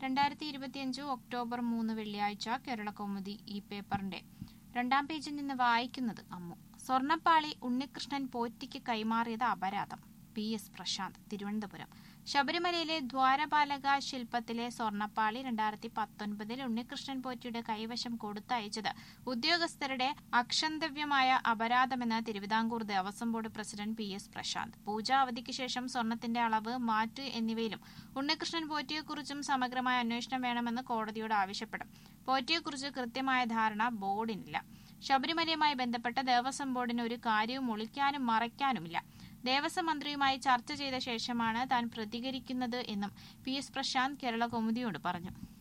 രണ്ടായിരത്തി ഇരുപത്തിയഞ്ച് ഒക്ടോബർ മൂന്ന് വെള്ളിയാഴ്ച കേരള കൗമുദി ഈ പേപ്പറിന്റെ രണ്ടാം പേജിൽ നിന്ന് വായിക്കുന്നത് അമ്മു സ്വർണ്ണപ്പാളി ഉണ്ണികൃഷ്ണൻ പോറ്റിക്ക് കൈമാറിയത് അപരാധം പി എസ് പ്രശാന്ത് തിരുവനന്തപുരം ശബരിമലയിലെ ദ്വാരപാലക ശില്പത്തിലെ സ്വർണ്ണപ്പാളി രണ്ടായിരത്തി പത്തൊൻപതിൽ ഉണ്ണികൃഷ്ണൻ പോറ്റിയുടെ കൈവശം കൊടുത്തയച്ചത് ഉദ്യോഗസ്ഥരുടെ അക്ഷന്തവ്യമായ അപരാധമെന്ന് Thiruvithamkoor Devaswom board president P S Prasanth പൂജാ അവധിക്ക് ശേഷം സ്വർണത്തിന്റെ അളവ് മാറ്റ് എന്നിവയിലും ഉണ്ണികൃഷ്ണൻ പോറ്റിയെക്കുറിച്ചും സമഗ്രമായ അന്വേഷണം വേണമെന്ന് കോടതിയോട് ആവശ്യപ്പെടും പോറ്റിയെക്കുറിച്ച് കൃത്യമായ ധാരണ ബോർഡിനില്ല ശബരിമലയുമായി ബന്ധപ്പെട്ട ദേവസ്വം ബോർഡിന് ഒരു കാര്യവും ഒളിക്കാനും മറയ്ക്കാനുമില്ല ദേവസ്വം മന്ത്രിയുമായി ചർച്ച ചെയ്ത ശേഷമാണ് താൻ പ്രതികരിക്കുന്നത് എന്നും പി എസ് പ്രശാന്ത് കേരള കൗമുദിയോട് പറഞ്ഞു